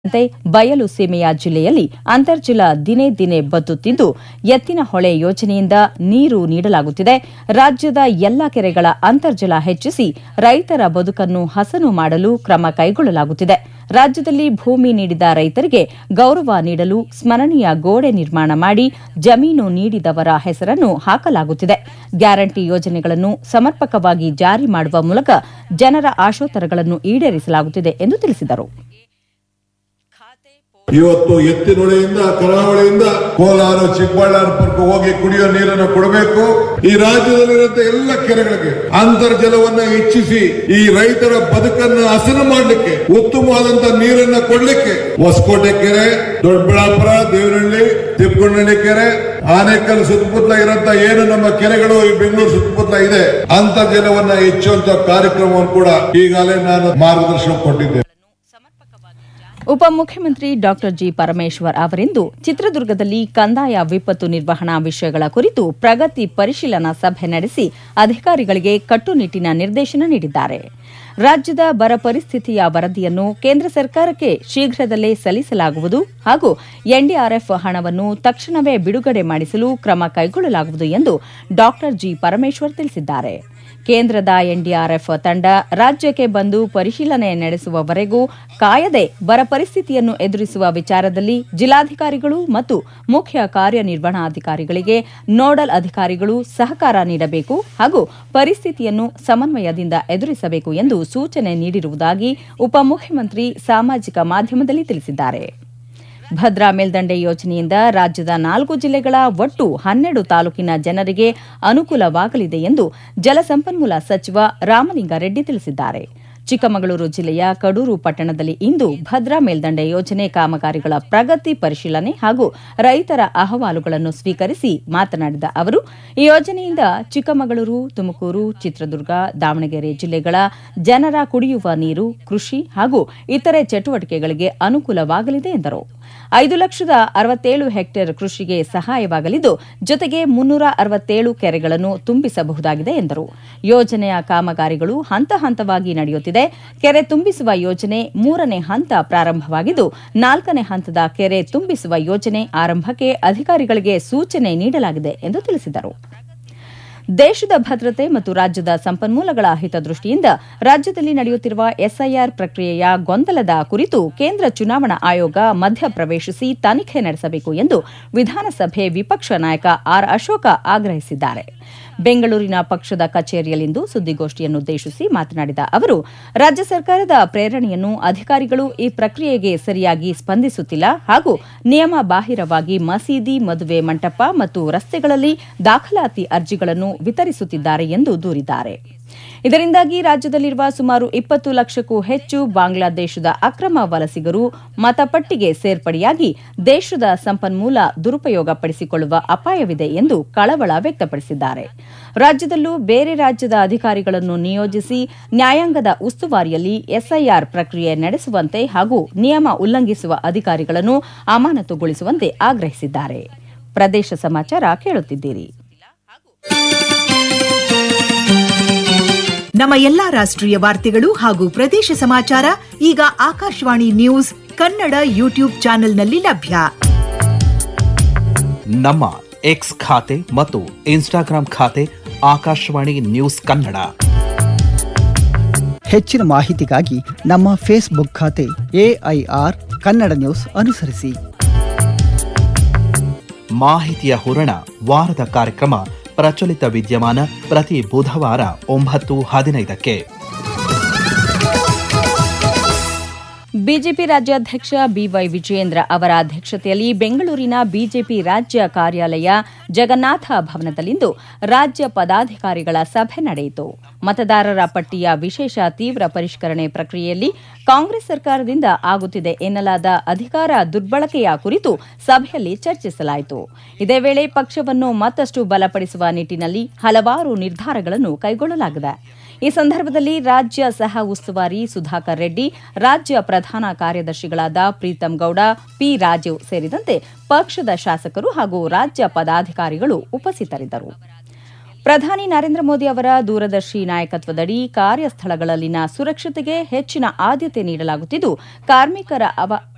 ತೆ ಬಯಲು ಸೀಮೆಯ ಜಿಲ್ಲೆಯಲ್ಲಿ ಅಂತರ್ಜಲ ದಿನೇ ದಿನೇ ಬತ್ತುತ್ತಿದ್ದು ಎತ್ತಿನಹೊಳೆ ಯೋಜನೆಯಿಂದ ನೀರು ನೀಡಲಾಗುತ್ತಿದೆ ರಾಜ್ಯದ ಎಲ್ಲ ಕೆರೆಗಳ ಅಂತರ್ಜಲ ಹೆಚ್ಚಿಸಿ ರೈತರ ಬದುಕನ್ನು ಹಸನು ಮಾಡಲು ಕ್ರಮ ಕೈಗೊಳ್ಳಲಾಗುತ್ತಿದೆ ರಾಜ್ಯದಲ್ಲಿ ಭೂಮಿ ನೀಡಿದ ರೈತರಿಗೆ ಗೌರವ ನೀಡಲು ಸ್ಮರಣೀಯ ಗೋಡೆ ನಿರ್ಮಾಣ ಮಾಡಿ ಜಮೀನು ನೀಡಿದವರ ಹೆಸರನ್ನು ಹಾಕಲಾಗುತ್ತಿದೆ ಗ್ಯಾರಂಟಿ ಯೋಜನೆಗಳನ್ನು ಸಮರ್ಪಕವಾಗಿ ಜಾರಿ ಮಾಡುವ ಮೂಲಕ ಜನರ ಆಶೋತ್ತರಗಳನ್ನು ಈಡೇರಿಸಲಾಗುತ್ತಿದೆ ಎಂದು ತಿಳಿಸಿದರು ಇವತ್ತು ಎತ್ತಿನೊಳೆಯಿಂದ ಕರಾವಳಿಯಿಂದ ಕೋಲಾರ ಚಿಕ್ಕಬಳ್ಳಾಪುರಕ್ಕೆ ಹೋಗಿ ಕುಡಿಯೋ ನೀರನ್ನು ಕೊಡಬೇಕು ಈ ರಾಜ್ಯದಲ್ಲಿರುವಂತ ಎಲ್ಲ ಕೆರೆಗಳಿಗೆ ಅಂತರ್ಜಲವನ್ನ ಹೆಚ್ಚಿಸಿ ಈ ರೈತರ ಬದುಕನ್ನು ಹಸನು ಮಾಡಲಿಕ್ಕೆ ಉತ್ತಮವಾದಂತ ನೀರನ್ನ ಕೊಡ್ಲಿಕ್ಕೆ ಹೊಸಕೋಟೆ ಕೆರೆ ದೊಡ್ಡಬಳ್ಳಾಪುರ ದೇವನಹಳ್ಳಿ ತಿಪ್ಪಗೊಂಡಳ್ಳಿ ಕೆರೆ ಆನೇಕಲ್ ಸುತ್ತಮುತ್ತಲ ಇರುವಂತ ಏನು ನಮ್ಮ ಕೆರೆಗಳು ಈ ಬೆಂಗಳೂರು ಸುತ್ತಮುತ್ತಲ ಇದೆ ಅಂತರ್ಜಲವನ್ನ ಹೆಚ್ಚುವಂತ ಕಾರ್ಯಕ್ರಮವನ್ನು ಕೂಡ ಈಗಾಗಲೇ ನಾನು ಮಾರ್ಗದರ್ಶನ ಕೊಟ್ಟಿದ್ದೆ ಉಪಮುಖ್ಯಮಂತ್ರಿ ಡಾ ಜಿ ಪರಮೇಶ್ವರ್ ಅವರಿಂದು ಚಿತ್ರದುರ್ಗದಲ್ಲಿ ಕಂದಾಯ ವಿಪತ್ತು ನಿರ್ವಹಣಾ ವಿಷಯಗಳ ಕುರಿತು ಪ್ರಗತಿ ಪರಿಶೀಲನಾ ಸಭೆ ನಡೆಸಿ ಅಧಿಕಾರಿಗಳಿಗೆ ಕಟ್ಟುನಿಟ್ಟಿನ ನಿರ್ದೇಶನ ನೀಡಿದ್ದಾರೆ ರಾಜ್ಯದ ಬರ ಪರಿಸ್ಥಿತಿಯ ವರದಿಯನ್ನು ಕೇಂದ್ರ ಸರ್ಕಾರಕ್ಕೆ ಶೀಘ್ರದಲ್ಲೇ ಸಲ್ಲಿಸಲಾಗುವುದು ಹಾಗೂ ಎನ್ಡಿಆರ್ಎಫ್ ಹಣವನ್ನು ತಕ್ಷಣವೇ ಬಿಡುಗಡೆ ಮಾಡಿಸಲು ಕ್ರಮ ಕೈಗೊಳ್ಳಲಾಗುವುದು ಎಂದು ಡಾ ಜಿ ಪರಮೇಶ್ವರ್ ತಿಳಿಸಿದ್ದಾರೆ ಕೇಂದ್ರದ ಎನ್ಡಿಆರ್ಎಫ್ ತಂಡ ರಾಜ್ಯಕ್ಕೆ ಬಂದು ಪರಿಶೀಲನೆ ನಡೆಸುವವರೆಗೂ ಕಾಯದೆ ಬರ ಪರಿಸ್ಥಿತಿಯನ್ನು ಎದುರಿಸುವ ವಿಚಾರದಲ್ಲಿ ಜಿಲ್ಲಾಧಿಕಾರಿಗಳು ಮತ್ತು ಮುಖ್ಯ ಕಾರ್ಯನಿರ್ವಹಣಾಧಿಕಾರಿಗಳಿಗೆ ನೋಡಲ್ ಅಧಿಕಾರಿಗಳು ಸಹಕಾರ ನೀಡಬೇಕು ಹಾಗೂ ಪರಿಸ್ಥಿತಿಯನ್ನು ಸಮನ್ವಯದಿಂದ ಎದುರಿಸಬೇಕು ಎಂದು ಸೂಚನೆ ನೀಡಿರುವುದಾಗಿ ಉಪಮುಖ್ಯಮಂತ್ರಿ ಸಾಮಾಜಿಕ ಮಾಧ್ಯಮದಲ್ಲಿ ತಿಳಿಸಿದ್ದಾರೆ ಭದ್ರಾ ಮೇಲ್ದಂಡೆ ಯೋಜನೆಯಿಂದ ರಾಜ್ಯದ ನಾಲ್ಕು ಜಿಲ್ಲೆಗಳ ಒಟ್ಟು ಹನ್ನೆರಡು ತಾಲೂಕಿನ ಜನರಿಗೆ ಅನುಕೂಲವಾಗಲಿದೆ ಎಂದು ಜಲಸಂಪನ್ಮೂಲ ಸಚಿವ ರಾಮಲಿಂಗಾರೆಡ್ಡಿ ತಿಳಿಸಿದ್ದಾರೆ ಚಿಕ್ಕಮಗಳೂರು ಜಿಲ್ಲೆಯ ಕಡೂರು ಪಟ್ಟಣದಲ್ಲಿ ಇಂದು ಭದ್ರಾ ಮೇಲ್ದಂಡೆ ಯೋಜನೆ ಕಾಮಗಾರಿಗಳ ಪ್ರಗತಿ ಪರಿಶೀಲನೆ ಹಾಗೂ ರೈತರ ಅಹವಾಲುಗಳನ್ನು ಸ್ವೀಕರಿಸಿ ಮಾತನಾಡಿದ ಅವರು ಈ ಯೋಜನೆಯಿಂದ ಚಿಕ್ಕಮಗಳೂರು ತುಮಕೂರು ಚಿತ್ರದುರ್ಗ ದಾವಣಗೆರೆ ಜಿಲ್ಲೆಗಳ ಜನರ ಕುಡಿಯುವ ನೀರು ಕೃಷಿ ಹಾಗೂ ಇತರೆ ಚಟುವಟಿಕೆಗಳಿಗೆ ಅನುಕೂಲವಾಗಲಿದೆ ಎಂದರು ಐದು ಲಕ್ಷದ ಅರವತ್ತೇಳು ಹೆಕ್ಟೇರ್ ಕೃಷಿಗೆ ಸಹಾಯವಾಗಲಿದ್ದು ಜೊತೆಗೆ ಮುನ್ನೂರ ಅರವತ್ತೇಳು ಕೆರೆಗಳನ್ನು ತುಂಬಿಸಬಹುದಾಗಿದೆ ಎಂದರು ಯೋಜನೆಯ ಕಾಮಗಾರಿಗಳು ಹಂತ ಹಂತವಾಗಿ ನಡೆಯುತ್ತಿದೆ ಕೆರೆ ತುಂಬಿಸುವ ಯೋಜನೆ ಮೂರನೇ ಹಂತ ಪ್ರಾರಂಭವಾಗಿದ್ದು ನಾಲ್ಕನೇ ಹಂತದ ಕೆರೆ ತುಂಬಿಸುವ ಯೋಜನೆ ಆರಂಭಕ್ಕೆ ಅಧಿಕಾರಿಗಳಿಗೆ ಸೂಚನೆ ನೀಡಲಾಗಿದೆ ಎಂದು ತಿಳಿಸಿದರು ದೇಶದ ಭದ್ರತೆ ಮತ್ತು ರಾಜ್ಯದ ಸಂಪನ್ಮೂಲಗಳ ಹಿತದೃಷ್ಟಿಯಿಂದ ರಾಜ್ಯದಲ್ಲಿ ನಡೆಯುತ್ತಿರುವ ಎಸ್ಐಆರ್ ಪ್ರಕ್ರಿಯೆಯ ಗೊಂದಲದ ಕುರಿತು ಕೇಂದ್ರ ಚುನಾವಣಾ ಆಯೋಗ ಮಧ್ಯಪ್ರವೇಶಿಸಿ ತನಿಖೆ ನಡೆಸಬೇಕು ಎಂದು ವಿಧಾನಸಭೆ ವಿಪಕ್ಷ ನಾಯಕ ಆರ್ ಅಶೋಕ ಆಗ್ರಹಿಸಿದ್ದಾರೆ ಬೆಂಗಳೂರಿನ ಪಕ್ಷದ ಕಚೇರಿಯಲ್ಲಿಂದು ಸುದ್ದಿಗೋಷ್ಠಿಯನ್ನುದ್ದೇಶಿಸಿ ಮಾತನಾಡಿದ ಅವರು ರಾಜ್ಯ ಸರ್ಕಾರದ ಪ್ರೇರಣೆಯನ್ನು ಅಧಿಕಾರಿಗಳು ಈ ಪ್ರಕ್ರಿಯೆಗೆ ಸರಿಯಾಗಿ ಸ್ಪಂದಿಸುತ್ತಿಲ್ಲ ಹಾಗೂ ನಿಯಮ ಬಾಹಿರವಾಗಿ ಮಸೀದಿ ಮದುವೆ ಮಂಟಪ ಮತ್ತು ರಸ್ತೆಗಳಲ್ಲಿ ದಾಖಲಾತಿ ಅರ್ಜಿಗಳನ್ನು ವಿತರಿಸುತ್ತಿದ್ದಾರೆ ಎಂದು ದೂರಿದ್ದಾರೆ ಇದರಿಂದಾಗಿ ರಾಜ್ಯದಲ್ಲಿರುವ ಸುಮಾರು ಇಪ್ಪತ್ತು ಲಕ್ಷಕ್ಕೂ ಹೆಚ್ಚು ಬಾಂಗ್ಲಾದೇಶದ ಅಕ್ರಮ ವಲಸಿಗರು ಮತಪಟ್ಟಿಗೆ ಸೇರ್ಪಡೆಯಾಗಿ ದೇಶದ ಸಂಪನ್ಮೂಲ ದುರುಪಯೋಗಪಡಿಸಿಕೊಳ್ಳುವ ಅಪಾಯವಿದೆ ಎಂದು ಕಳವಳ ವ್ಯಕ್ತಪಡಿಸಿದ್ದಾರೆ ರಾಜ್ಯದಲ್ಲೂ ಬೇರೆ ರಾಜ್ಯದ ಅಧಿಕಾರಿಗಳನ್ನು ನಿಯೋಜಿಸಿ ನ್ಯಾಯಾಂಗದ ಉಸ್ತುವಾರಿಯಲ್ಲಿ ಎಸ್ಐಆರ್ ಪ್ರಕ್ರಿಯೆ ನಡೆಸುವಂತೆ ಹಾಗೂ ನಿಯಮ ಉಲ್ಲಂಘಿಸುವ ಅಧಿಕಾರಿಗಳನ್ನು ಅಮಾನತುಗೊಳಿಸುವಂತೆ ಆಗ್ರಹಿಸಿದ್ದಾರೆ ಪ್ರದೇಶ ಸಮಾಚಾರ ಕೇಳುತ್ತಿದ್ದೀರಿ ನಮ್ಮ ಎಲ್ಲಾ ರಾಷ್ಟ್ರೀಯ ವಾರ್ತೆಗಳು ಹಾಗೂ ಪ್ರದೇಶ ಸಮಾಚಾರ ಈಗ ಆಕಾಶವಾಣಿ ನ್ಯೂಸ್ ಕನ್ನಡ ಯೂಟ್ಯೂಬ್ ಚಾನೆಲ್ನಲ್ಲಿ ಲಭ್ಯ ನಮ್ಮ ಎಕ್ಸ್ ಖಾತೆ ಮತ್ತು ಇನ್ಸ್ಟಾಗ್ರಾಂ ಖಾತೆ ಆಕಾಶವಾಣಿ ನ್ಯೂಸ್ ಕನ್ನಡ ಹೆಚ್ಚಿನ ಮಾಹಿತಿಗಾಗಿ ನಮ್ಮ ಫೇಸ್ಬುಕ್ ಖಾತೆ ಎಐಆರ್ ಕನ್ನಡ ನ್ಯೂಸ್ ಅನುಸರಿಸಿ ಮಾಹಿತಿಯ ಹೂರಣ ವಾರದ ಕಾರ್ಯಕ್ರಮ ಪ್ರಚಲಿತ ವಿದ್ಯಮಾನ ಪ್ರತಿ ಬುಧವಾರ ಒಂಬತ್ತು ಹದಿನೈದಕ್ಕೆ ಬಿಜೆಪಿ ರಾಜ್ಯಾಧ್ಯಕ್ಷ ಬಿವೈ ವಿಜಯೇಂದ್ರ ಅವರ ಅಧ್ಯಕ್ಷತೆಯಲ್ಲಿ ಬೆಂಗಳೂರಿನ ಬಿಜೆಪಿ ರಾಜ್ಯ ಕಾರ್ಯಾಲಯ ಜಗನ್ನಾಥ ಭವನದಲ್ಲಿಂದು ರಾಜ್ಯ ಪದಾಧಿಕಾರಿಗಳ ಸಭೆ ನಡೆಯಿತು ಮತದಾರರ ಪಟ್ಟಿಯ ವಿಶೇಷ ತೀವ್ರ ಪರಿಷ್ಕರಣೆ ಪ್ರಕ್ರಿಯೆಯಲ್ಲಿ ಕಾಂಗ್ರೆಸ್ ಸರ್ಕಾರದಿಂದ ಆಗುತ್ತಿದೆ ಎನ್ನಲಾದ ಅಧಿಕಾರ ದುರ್ಬಳಕೆಯ ಕುರಿತು ಸಭೆಯಲ್ಲಿ ಚರ್ಚಿಸಲಾಯಿತು ಇದೇ ವೇಳೆ ಪಕ್ಷವನ್ನು ಮತ್ತಷ್ಟು ಬಲಪಡಿಸುವ ನಿಟ್ಟಿನಲ್ಲಿ ಹಲವಾರು ನಿರ್ಧಾರಗಳನ್ನು ಕೈಗೊಳ್ಳಲಾಗಿದೆ ಈ ಸಂದರ್ಭದಲ್ಲಿ ರಾಜ್ಯ ಸಹ ಉಸ್ತುವಾರಿ ಸುಧಾಕರ್ ರೆಡ್ಡಿ ರಾಜ್ಯ ಪ್ರಧಾನ ಕಾರ್ಯದರ್ಶಿಗಳಾದ ಪ್ರೀತಂ ಗೌಡ ಪಿ ರಾಜೀವ್ ಸೇರಿದಂತೆ ಪಕ್ಷದ ಶಾಸಕರು ಹಾಗೂ ರಾಜ್ಯ ಪದಾಧಿಕಾರಿಗಳು ಉಪಸ್ಥಿತರಿದ್ದರು ಪ್ರಧಾನಿ ನರೇಂದ್ರ ಮೋದಿ ಅವರ ದೂರದರ್ಶಿ ನಾಯಕತ್ವದಡಿ ಕಾರ್ಯಸ್ಥಳಗಳಲ್ಲಿನ ಸುರಕ್ಷತೆಗೆ ಹೆಚ್ಚಿನ ಆದ್ಯತೆ ನೀಡಲಾಗುತ್ತಿದ್ದು ಕಾರ್ಮಿಕರ ಅವ